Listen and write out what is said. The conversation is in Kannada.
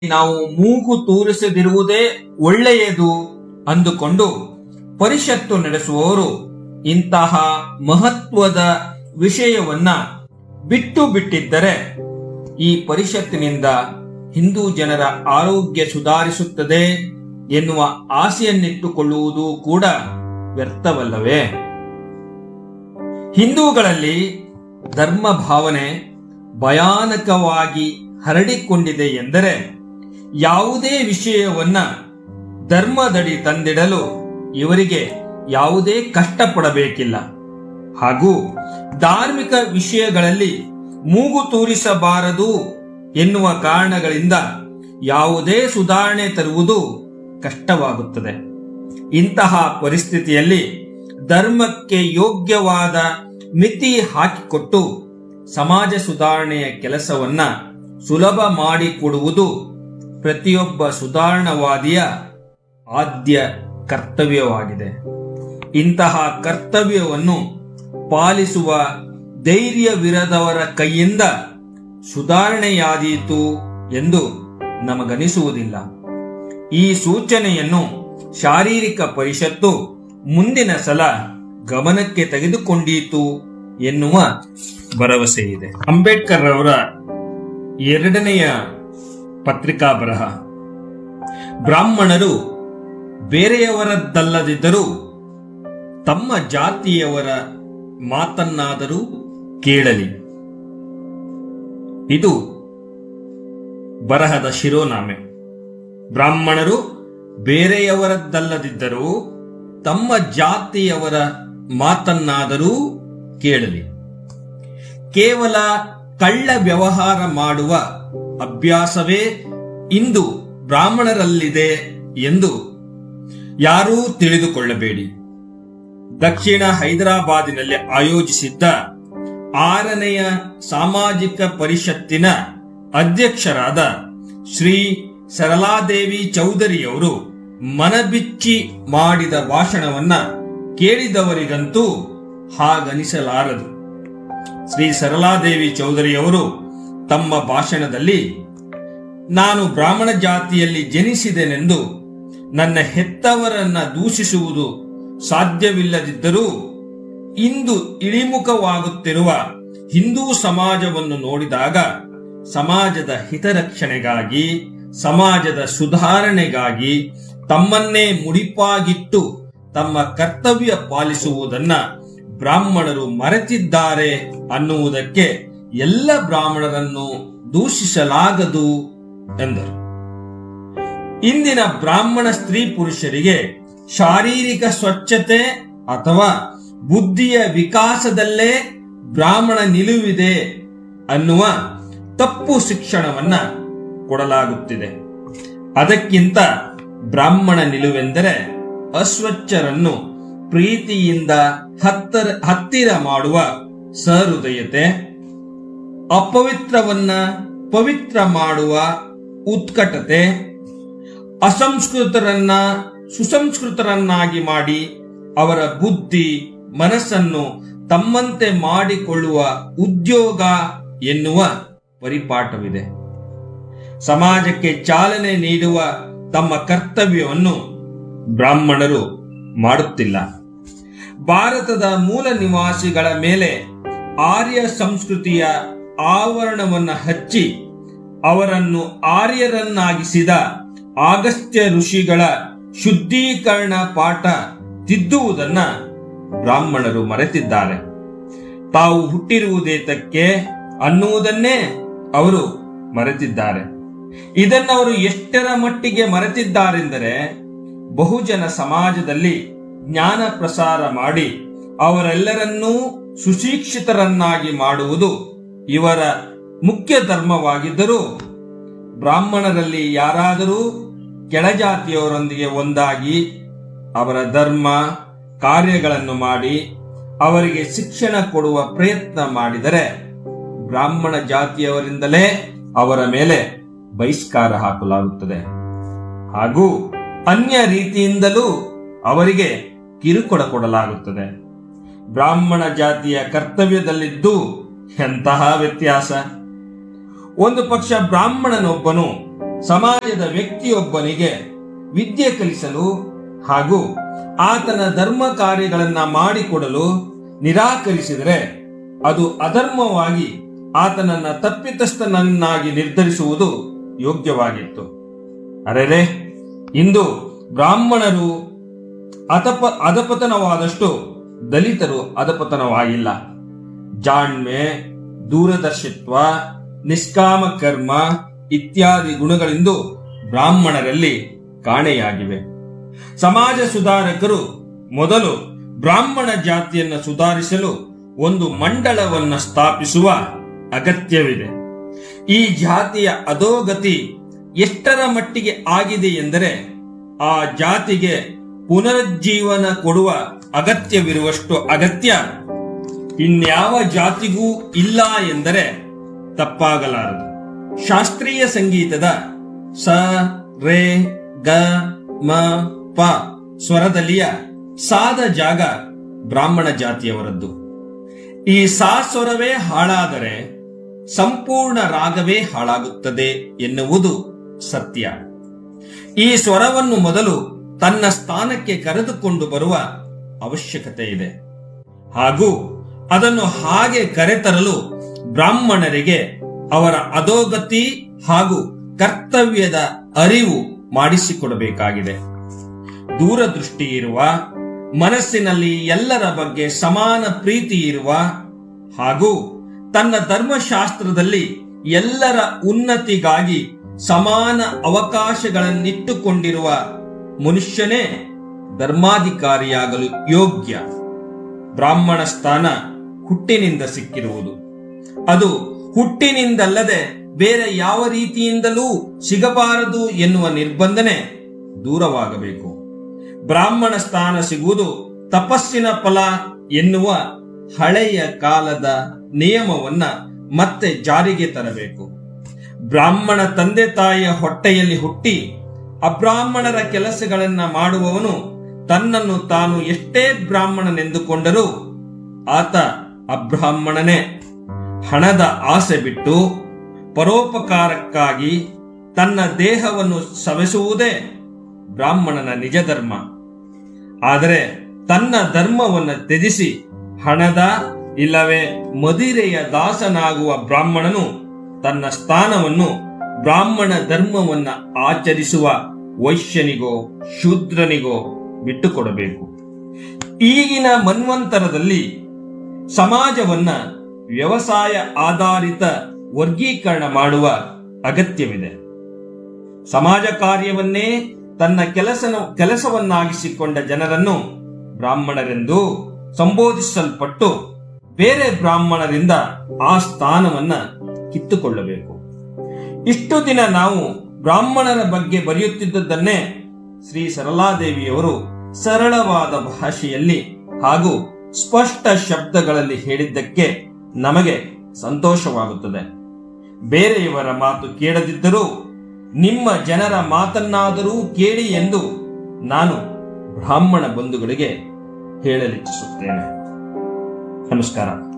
ನಾವು ಮೂಗು ತೂರಿಸದಿರುವುದೇ ಒಳ್ಳೆಯದು ಅಂದುಕೊಂಡು ಪರಿಷತ್ತು ನಡೆಸುವವರು ಇಂತಹ ಮಹತ್ವದ ವಿಷಯವನ್ನ ಬಿಟ್ಟು ಬಿಟ್ಟಿದ್ದರೆ ಈ ಪರಿಷತ್ತಿನಿಂದ ಹಿಂದೂ ಜನರ ಆರೋಗ್ಯ ಸುಧಾರಿಸುತ್ತದೆ ಎನ್ನುವ ಆಸೆಯನ್ನಿಟ್ಟುಕೊಳ್ಳುವುದು ಕೂಡ ವ್ಯರ್ಥವಲ್ಲವೇ ಹಿಂದೂಗಳಲ್ಲಿ ಧರ್ಮ ಭಾವನೆ ಭಯಾನಕವಾಗಿ ಹರಡಿಕೊಂಡಿದೆ ಎಂದರೆ ಯಾವುದೇ ವಿಷಯವನ್ನ ಧರ್ಮದಡಿ ತಂದಿಡಲು ಇವರಿಗೆ ಯಾವುದೇ ಕಷ್ಟಪಡಬೇಕಿಲ್ಲ ಹಾಗೂ ಧಾರ್ಮಿಕ ವಿಷಯಗಳಲ್ಲಿ ಮೂಗು ತೂರಿಸಬಾರದು ಎನ್ನುವ ಕಾರಣಗಳಿಂದ ಯಾವುದೇ ಸುಧಾರಣೆ ತರುವುದು ಕಷ್ಟವಾಗುತ್ತದೆ ಇಂತಹ ಪರಿಸ್ಥಿತಿಯಲ್ಲಿ ಧರ್ಮಕ್ಕೆ ಯೋಗ್ಯವಾದ ಮಿತಿ ಹಾಕಿಕೊಟ್ಟು ಸಮಾಜ ಸುಧಾರಣೆಯ ಕೆಲಸವನ್ನ ಸುಲಭ ಮಾಡಿಕೊಡುವುದು ಪ್ರತಿಯೊಬ್ಬ ಸುಧಾರಣವಾದಿಯ ಆದ್ಯ ಕರ್ತವ್ಯವಾಗಿದೆ ಇಂತಹ ಕರ್ತವ್ಯವನ್ನು ಪಾಲಿಸುವ ಧೈರ್ಯವಿರದವರ ಕೈಯಿಂದ ಸುಧಾರಣೆಯಾದೀತು ಎಂದು ನಮಗನಿಸುವುದಿಲ್ಲ ಈ ಸೂಚನೆಯನ್ನು ಶಾರೀರಿಕ ಪರಿಷತ್ತು ಮುಂದಿನ ಸಲ ಗಮನಕ್ಕೆ ತೆಗೆದುಕೊಂಡೀತು ಎನ್ನುವ ಭರವಸೆ ಇದೆ ಅಂಬೇಡ್ಕರ್ ಅವರ ಎರಡನೆಯ ಪತ್ರಿಕಾ ಬರಹ ಬ್ರಾಹ್ಮಣರು ಬೇರೆಯವರದ್ದಲ್ಲದಿದ್ದರೂ ತಮ್ಮ ಜಾತಿಯವರ ಮಾತನ್ನಾದರೂ ಕೇಳಲಿ ಇದು ಬರಹದ ಶಿರೋನಾಮೆ ಬ್ರಾಹ್ಮಣರು ಬೇರೆಯವರದ್ದಲ್ಲದಿದ್ದರೂ ತಮ್ಮ ಜಾತಿಯವರ ಮಾತನ್ನಾದರೂ ಕೇಳಲಿ ಕೇವಲ ಕಳ್ಳ ವ್ಯವಹಾರ ಮಾಡುವ ಅಭ್ಯಾಸವೇ ಇಂದು ಬ್ರಾಹ್ಮಣರಲ್ಲಿದೆ ಎಂದು ಯಾರೂ ತಿಳಿದುಕೊಳ್ಳಬೇಡಿ ದಕ್ಷಿಣ ಹೈದರಾಬಾದಿನಲ್ಲಿ ಆಯೋಜಿಸಿದ್ದ ಆರನೆಯ ಸಾಮಾಜಿಕ ಪರಿಷತ್ತಿನ ಅಧ್ಯಕ್ಷರಾದ ಶ್ರೀ ಸರಳಾದೇವಿ ಚೌಧರಿಯವರು ಮನಬಿಚ್ಚಿ ಮಾಡಿದ ಭಾಷಣವನ್ನ ಕೇಳಿದವರಿಗಂತೂ ಹಾಗನಿಸಲಾರದು ಶ್ರೀ ಸರಳಾದೇವಿ ಚೌಧರಿಯವರು ತಮ್ಮ ಭಾಷಣದಲ್ಲಿ ನಾನು ಬ್ರಾಹ್ಮಣ ಜಾತಿಯಲ್ಲಿ ಜನಿಸಿದೆನೆಂದು ನನ್ನ ಹೆತ್ತವರನ್ನ ದೂಷಿಸುವುದು ಸಾಧ್ಯವಿಲ್ಲದಿದ್ದರೂ ಇಂದು ಇಳಿಮುಖವಾಗುತ್ತಿರುವ ಹಿಂದೂ ಸಮಾಜವನ್ನು ನೋಡಿದಾಗ ಸಮಾಜದ ಹಿತರಕ್ಷಣೆಗಾಗಿ ಸಮಾಜದ ಸುಧಾರಣೆಗಾಗಿ ತಮ್ಮನ್ನೇ ಮುಡಿಪಾಗಿಟ್ಟು ತಮ್ಮ ಕರ್ತವ್ಯ ಪಾಲಿಸುವುದನ್ನ ಬ್ರಾಹ್ಮಣರು ಮರೆತಿದ್ದಾರೆ ಅನ್ನುವುದಕ್ಕೆ ಎಲ್ಲ ಬ್ರಾಹ್ಮಣರನ್ನು ದೂಷಿಸಲಾಗದು ಎಂದರು ಇಂದಿನ ಬ್ರಾಹ್ಮಣ ಸ್ತ್ರೀ ಪುರುಷರಿಗೆ ಶಾರೀರಿಕ ಸ್ವಚ್ಛತೆ ಅಥವಾ ಬುದ್ಧಿಯ ವಿಕಾಸದಲ್ಲೇ ಬ್ರಾಹ್ಮಣ ನಿಲುವಿದೆ ಅನ್ನುವ ತಪ್ಪು ಶಿಕ್ಷಣವನ್ನ ಕೊಡಲಾಗುತ್ತಿದೆ ಅದಕ್ಕಿಂತ ಬ್ರಾಹ್ಮಣ ನಿಲುವೆಂದರೆ ಅಸ್ವಚ್ಛರನ್ನು ಪ್ರೀತಿಯಿಂದ ಹತ್ತರ ಹತ್ತಿರ ಮಾಡುವ ಸಹೃದಯತೆ ಅಪವಿತ್ರವನ್ನ ಪವಿತ್ರ ಮಾಡುವ ಉತ್ಕಟತೆ ಅಸಂಸ್ಕೃತರನ್ನ ಸುಸಂಸ್ಕೃತರನ್ನಾಗಿ ಮಾಡಿ ಅವರ ಬುದ್ಧಿ ಮನಸ್ಸನ್ನು ತಮ್ಮಂತೆ ಮಾಡಿಕೊಳ್ಳುವ ಉದ್ಯೋಗ ಎನ್ನುವ ಪರಿಪಾಠವಿದೆ ಸಮಾಜಕ್ಕೆ ಚಾಲನೆ ನೀಡುವ ತಮ್ಮ ಕರ್ತವ್ಯವನ್ನು ಬ್ರಾಹ್ಮಣರು ಮಾಡುತ್ತಿಲ್ಲ ಭಾರತದ ಮೂಲ ನಿವಾಸಿಗಳ ಮೇಲೆ ಆರ್ಯ ಸಂಸ್ಕೃತಿಯ ಆವರಣವನ್ನು ಹಚ್ಚಿ ಅವರನ್ನು ಆರ್ಯರನ್ನಾಗಿಸಿದ ಆಗಸ್ತ್ಯ ಋಷಿಗಳ ಶುದ್ಧೀಕರಣ ಪಾಠ ತಿದ್ದುವುದನ್ನ ಬ್ರಾಹ್ಮಣರು ಮರೆತಿದ್ದಾರೆ ತಾವು ಹುಟ್ಟಿರುವುದೇತಕ್ಕೆ ಅನ್ನುವುದನ್ನೇ ಅವರು ಮರೆತಿದ್ದಾರೆ ಇದನ್ನವರು ಎಷ್ಟರ ಮಟ್ಟಿಗೆ ಮರೆತಿದ್ದಾರೆಂದರೆ ಬಹುಜನ ಸಮಾಜದಲ್ಲಿ ಜ್ಞಾನ ಪ್ರಸಾರ ಮಾಡಿ ಅವರೆಲ್ಲರನ್ನೂ ಸುಶಿಕ್ಷಿತರನ್ನಾಗಿ ಮಾಡುವುದು ಇವರ ಮುಖ್ಯ ಧರ್ಮವಾಗಿದ್ದರೂ ಬ್ರಾಹ್ಮಣರಲ್ಲಿ ಯಾರಾದರೂ ಕೆಳಜಾತಿಯವರೊಂದಿಗೆ ಒಂದಾಗಿ ಅವರ ಧರ್ಮ ಕಾರ್ಯಗಳನ್ನು ಮಾಡಿ ಅವರಿಗೆ ಶಿಕ್ಷಣ ಕೊಡುವ ಪ್ರಯತ್ನ ಮಾಡಿದರೆ ಬ್ರಾಹ್ಮಣ ಜಾತಿಯವರಿಂದಲೇ ಅವರ ಮೇಲೆ ಬಹಿಷ್ಕಾರ ಹಾಕಲಾಗುತ್ತದೆ ಹಾಗೂ ಅನ್ಯ ರೀತಿಯಿಂದಲೂ ಅವರಿಗೆ ಕಿರುಕುಳ ಕೊಡಲಾಗುತ್ತದೆ ಬ್ರಾಹ್ಮಣ ಜಾತಿಯ ಕರ್ತವ್ಯದಲ್ಲಿದ್ದು ಎಂತಹ ವ್ಯತ್ಯಾಸ ಒಂದು ಪಕ್ಷ ಬ್ರಾಹ್ಮಣನೊಬ್ಬನು ಸಮಾಜದ ವ್ಯಕ್ತಿಯೊಬ್ಬನಿಗೆ ವಿದ್ಯೆ ಕಲಿಸಲು ಹಾಗೂ ಆತನ ಧರ್ಮ ಕಾರ್ಯಗಳನ್ನ ಮಾಡಿಕೊಡಲು ನಿರಾಕರಿಸಿದರೆ ಅದು ಅಧರ್ಮವಾಗಿ ಆತನನ್ನ ತಪ್ಪಿತಸ್ಥನನ್ನಾಗಿ ನಿರ್ಧರಿಸುವುದು ಯೋಗ್ಯವಾಗಿತ್ತು ಅರೆರೆ ಇಂದು ಬ್ರಾಹ್ಮಣರು ಅತಪ ಅಧಪತನವಾದಷ್ಟು ದಲಿತರು ಅಧಪತನವಾಗಿಲ್ಲ ಜಾಣ್ಮೆ ದೂರದರ್ಶಿತ್ವ ನಿಷ್ಕಾಮ ಕರ್ಮ ಇತ್ಯಾದಿ ಗುಣಗಳಿಂದು ಬ್ರಾಹ್ಮಣರಲ್ಲಿ ಕಾಣೆಯಾಗಿವೆ ಸಮಾಜ ಸುಧಾರಕರು ಮೊದಲು ಬ್ರಾಹ್ಮಣ ಜಾತಿಯನ್ನು ಸುಧಾರಿಸಲು ಒಂದು ಮಂಡಳವನ್ನು ಸ್ಥಾಪಿಸುವ ಅಗತ್ಯವಿದೆ ಈ ಜಾತಿಯ ಅಧೋಗತಿ ಎಷ್ಟರ ಮಟ್ಟಿಗೆ ಆಗಿದೆ ಎಂದರೆ ಆ ಜಾತಿಗೆ ಪುನರುಜ್ಜೀವನ ಕೊಡುವ ಅಗತ್ಯವಿರುವಷ್ಟು ಅಗತ್ಯ ಇನ್ಯಾವ ಜಾತಿಗೂ ಇಲ್ಲ ಎಂದರೆ ತಪ್ಪಾಗಲಾರದು ಶಾಸ್ತ್ರೀಯ ಸಂಗೀತದ ಸ ರೇ ಗ ಮ ಪ ಸ್ವರದಲ್ಲಿಯ ಸಾದ ಜಾಗ ಬ್ರಾಹ್ಮಣ ಜಾತಿಯವರದ್ದು ಈ ಸಾ ಸ್ವರವೇ ಹಾಳಾದರೆ ಸಂಪೂರ್ಣ ರಾಗವೇ ಹಾಳಾಗುತ್ತದೆ ಎನ್ನುವುದು ಸತ್ಯ ಈ ಸ್ವರವನ್ನು ಮೊದಲು ತನ್ನ ಸ್ಥಾನಕ್ಕೆ ಕರೆದುಕೊಂಡು ಬರುವ ಅವಶ್ಯಕತೆ ಇದೆ ಹಾಗೂ ಅದನ್ನು ಹಾಗೆ ಕರೆತರಲು ಬ್ರಾಹ್ಮಣರಿಗೆ ಅವರ ಅಧೋಗತಿ ಹಾಗೂ ಕರ್ತವ್ಯದ ಅರಿವು ಮಾಡಿಸಿಕೊಡಬೇಕಾಗಿದೆ ದೂರದೃಷ್ಟಿ ಇರುವ ಮನಸ್ಸಿನಲ್ಲಿ ಎಲ್ಲರ ಬಗ್ಗೆ ಸಮಾನ ಪ್ರೀತಿ ಇರುವ ಹಾಗೂ ತನ್ನ ಧರ್ಮಶಾಸ್ತ್ರದಲ್ಲಿ ಎಲ್ಲರ ಉನ್ನತಿಗಾಗಿ ಸಮಾನ ಅವಕಾಶಗಳನ್ನಿಟ್ಟುಕೊಂಡಿರುವ ಮನುಷ್ಯನೇ ಧರ್ಮಾಧಿಕಾರಿಯಾಗಲು ಯೋಗ್ಯ ಬ್ರಾಹ್ಮಣ ಸ್ಥಾನ ಹುಟ್ಟಿನಿಂದ ಸಿಕ್ಕಿರುವುದು ಅದು ಹುಟ್ಟಿನಿಂದಲ್ಲದೆ ಬೇರೆ ಯಾವ ರೀತಿಯಿಂದಲೂ ಸಿಗಬಾರದು ಎನ್ನುವ ನಿರ್ಬಂಧನೆ ದೂರವಾಗಬೇಕು ಬ್ರಾಹ್ಮಣ ಸ್ಥಾನ ಸಿಗುವುದು ತಪಸ್ಸಿನ ಫಲ ಎನ್ನುವ ಹಳೆಯ ಕಾಲದ ನಿಯಮವನ್ನ ಮತ್ತೆ ಜಾರಿಗೆ ತರಬೇಕು ಬ್ರಾಹ್ಮಣ ತಂದೆ ತಾಯಿಯ ಹೊಟ್ಟೆಯಲ್ಲಿ ಹುಟ್ಟಿ ಅಬ್ರಾಹ್ಮಣರ ಕೆಲಸಗಳನ್ನ ಮಾಡುವವನು ತನ್ನನ್ನು ತಾನು ಎಷ್ಟೇ ಬ್ರಾಹ್ಮಣನೆಂದುಕೊಂಡರೂ ಆತ ಅಬ್ರಾಹ್ಮಣನೇ ಹಣದ ಆಸೆ ಬಿಟ್ಟು ಪರೋಪಕಾರಕ್ಕಾಗಿ ತನ್ನ ದೇಹವನ್ನು ಸವೆಸುವುದೇ ಬ್ರಾಹ್ಮಣನ ನಿಜ ಧರ್ಮ ಆದರೆ ತನ್ನ ಧರ್ಮವನ್ನು ತ್ಯಜಿಸಿ ಹಣದ ಇಲ್ಲವೇ ಮದಿರೆಯ ದಾಸನಾಗುವ ಬ್ರಾಹ್ಮಣನು ತನ್ನ ಸ್ಥಾನವನ್ನು ಬ್ರಾಹ್ಮಣ ಧರ್ಮವನ್ನ ಆಚರಿಸುವ ವೈಶ್ಯನಿಗೋ ಶೂದ್ರನಿಗೋ ಬಿಟ್ಟುಕೊಡಬೇಕು ಈಗಿನ ಮನ್ವಂತರದಲ್ಲಿ ಸಮಾಜವನ್ನ ವ್ಯವಸಾಯ ಆಧಾರಿತ ವರ್ಗೀಕರಣ ಮಾಡುವ ಅಗತ್ಯವಿದೆ ಸಮಾಜ ಕಾರ್ಯವನ್ನೇ ತನ್ನ ಕೆಲಸ ಕೆಲಸವನ್ನಾಗಿಸಿಕೊಂಡ ಜನರನ್ನು ಬ್ರಾಹ್ಮಣರೆಂದು ಸಂಬೋಧಿಸಲ್ಪಟ್ಟು ಬೇರೆ ಬ್ರಾಹ್ಮಣರಿಂದ ಆ ಸ್ಥಾನವನ್ನ ಕಿತ್ತುಕೊಳ್ಳಬೇಕು ಇಷ್ಟು ದಿನ ನಾವು ಬ್ರಾಹ್ಮಣರ ಬಗ್ಗೆ ಬರೆಯುತ್ತಿದ್ದದ್ದನ್ನೇ ಶ್ರೀ ಸರಳಾದೇವಿಯವರು ಸರಳವಾದ ಭಾಷೆಯಲ್ಲಿ ಹಾಗೂ ಸ್ಪಷ್ಟ ಶಬ್ದಗಳಲ್ಲಿ ಹೇಳಿದ್ದಕ್ಕೆ ನಮಗೆ ಸಂತೋಷವಾಗುತ್ತದೆ ಬೇರೆಯವರ ಮಾತು ಕೇಳದಿದ್ದರೂ ನಿಮ್ಮ ಜನರ ಮಾತನ್ನಾದರೂ ಕೇಳಿ ಎಂದು ನಾನು ಬ್ರಾಹ್ಮಣ ಬಂಧುಗಳಿಗೆ ಹೇಳಲಿಚ್ಛಿಸುತ್ತೇನೆ ನಮಸ್ಕಾರ